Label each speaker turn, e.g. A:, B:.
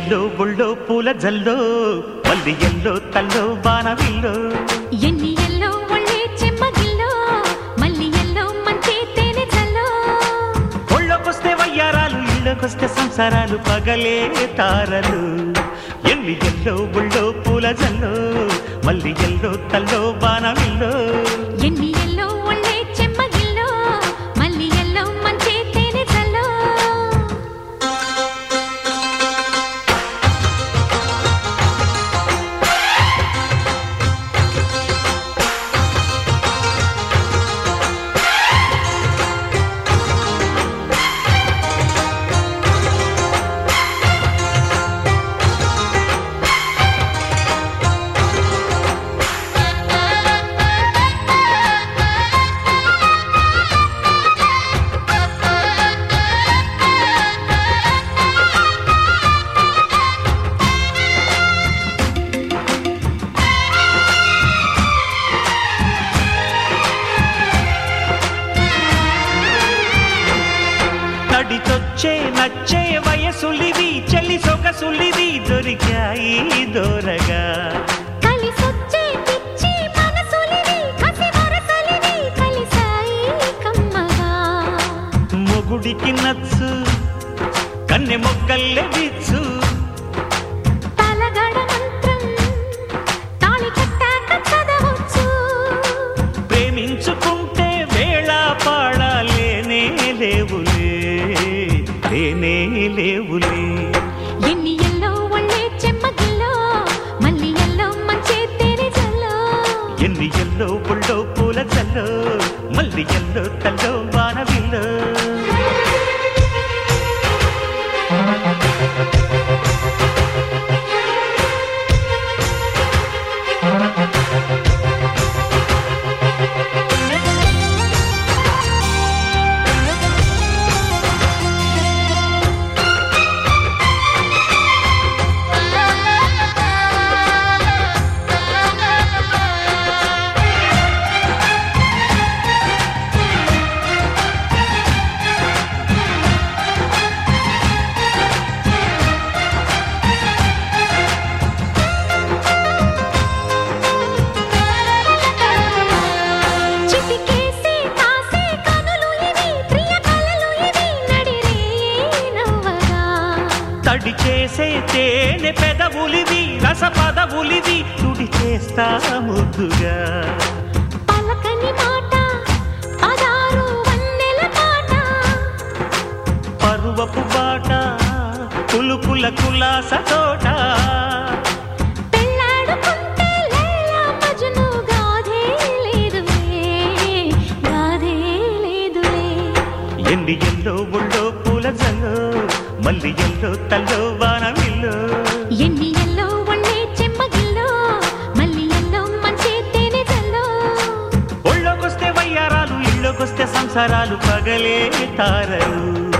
A: yellow బుళ్ళో పూల జల్లో మల్లి yellow తల్లో బాణవిల్లో
B: ఎన్ని ఎల్లో ఒళ్ళే చెమ్మగిల్లో మల్లి ఎల్లో మంచి తేనె చల్లో
A: ఒళ్ళొకొస్తే వయ్యారాలు ఇళ్ళకొస్తే సంసారాలు పగలే తారలు ఎల్లి ఎల్లో బుళ్ళో పూల జల్లో మల్లి ఎల్లో తల్లో బాణవిల్లో
B: ఎన్ని ఎల్లో ఒళ్ళే చెమ్మగిల్లో మల్లి ఎల్లో మంచి తేనె చల్లో
A: తడితొచ్చే నచ్చే వయసులివి చెల్లి సొగసులివి దొరికాయి దూరగా
B: కలిసొచ్చే పిచ్చి మనసులివి కసి వరసలివి కలిసాయి కమ్మగా
A: మొగుడికి నచ్చు కన్నె మొగ్గల్లె విచ్చు
B: తలగడ మంత్రం తాళి కట్టాక చదవచ్చు
A: ప్రేమించుకుంటే వేళ పాడాలేనే లేవులే లేనే లేవులే
B: ఎన్ని ఎల్లో ఒళ్ళే చెమ్మగిల్లో మల్లి ఎల్లో మంచి తేనె చల్లో
A: ఎన్ని ఎల్లో పుల్లో పూల చల్లో మల్లి ఎల్లో తల్లో వానవిల్లో
B: చిటికేసి కాసే కనులు ఇవి ప్రియ కలలు ఇవి నడిరే నవ్వగా
A: తడి చేసే తేనె పెదవులివి రస పదవులివి తుడి చేస్తా ముద్దుగా
B: పలకని మాట పదారు వన్నెల పాట
A: పరువపు బాట కులుకుల కులాస తోట
B: పెళ్ళాడుకుంటే లైలా మజ్ను గాథే లేదులే గాథే లేదులే
A: ఎన్ని ఎల్లో ఒళ్ళో పూల జల్లో మల్లి ఎల్లో తల్లో వానవిల్లో
B: ఎన్ని ఎల్లో ఒళ్ళే చెమ్మగిల్లో మల్లి ఎల్లో మంచి తేనె చల్లో
A: ఒళ్ళోకొస్తే వయ్యారాలు ఇళ్ళోకొస్తే సంసారాలు పగలే తారలు